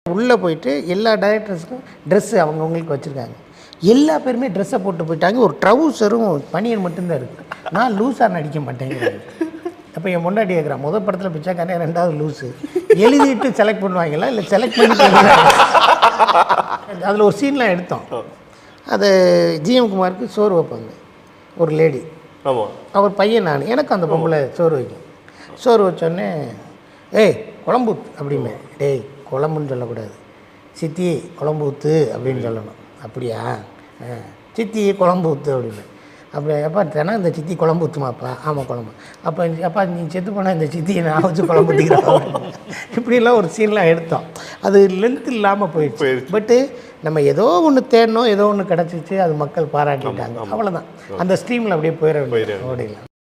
உள்ளே போயிட்டு எல்லா டைரக்டர்ஸுக்கும் ட்ரெஸ்ஸு அவங்கவுங்களுக்கு வச்சுருக்காங்க எல்லா பேருமே ட்ரெஸ்ஸை போட்டு போயிட்டாங்க ஒரு ட்ரௌசரும் பனியன் மட்டும்தான் இருக்குது நான் லூஸாக நடிக்க மாட்டேங்கிறேன் அப்போ என் முன்னாடி கேட்குறான் முதல் படத்தில் பிச்சாக்கானே ரெண்டாவது லூஸு எழுதிட்டு செலக்ட் பண்ணுவாங்களா இல்லை செலக்ட் பண்ணி அதில் ஒரு சீன்லாம் எடுத்தோம் அது ஜிஎம் குமாருக்கு சோறு வைப்பாங்க ஒரு லேடி ஆமாம் அவர் பையன் நான் எனக்கு அந்த பொம்பளை சோறு வைக்கும் சோறு வச்சோடனே ஏய் குழம்பு ஊத்து அப்படிமே டேய் குழம்புன்னு சொல்லக்கூடாது சித்தி குழம்பு ஊத்து அப்படின்னு சொல்லணும் அப்படியா ஆ சித்தி குழம்பு ஊத்து அப்படின்னு அப்படி எப்பா தினம் இந்த சித்தி குழம்பு ஊற்றுமாப்பா ஆமாம் குழம்பு அப்போ அப்பா நீ செத்து போனால் இந்த சித்தியை நான் வச்சு குழம்பு ஊற்றிக்கிறேன் இப்படிலாம் ஒரு சீன்லாம் எடுத்தோம் அது லென்த் இல்லாமல் போயிடுச்சு போயிடுச்சு. பட்டு நம்ம ஏதோ ஒன்று தேடணும் ஏதோ ஒன்று கிடச்சிச்சு அது மக்கள் பாராட்டிட்டாங்க அவ்வளோதான் அந்த ஸ்ட்ரீமில் அப்படியே போயிட வேண்டியது ஓடிடலாம்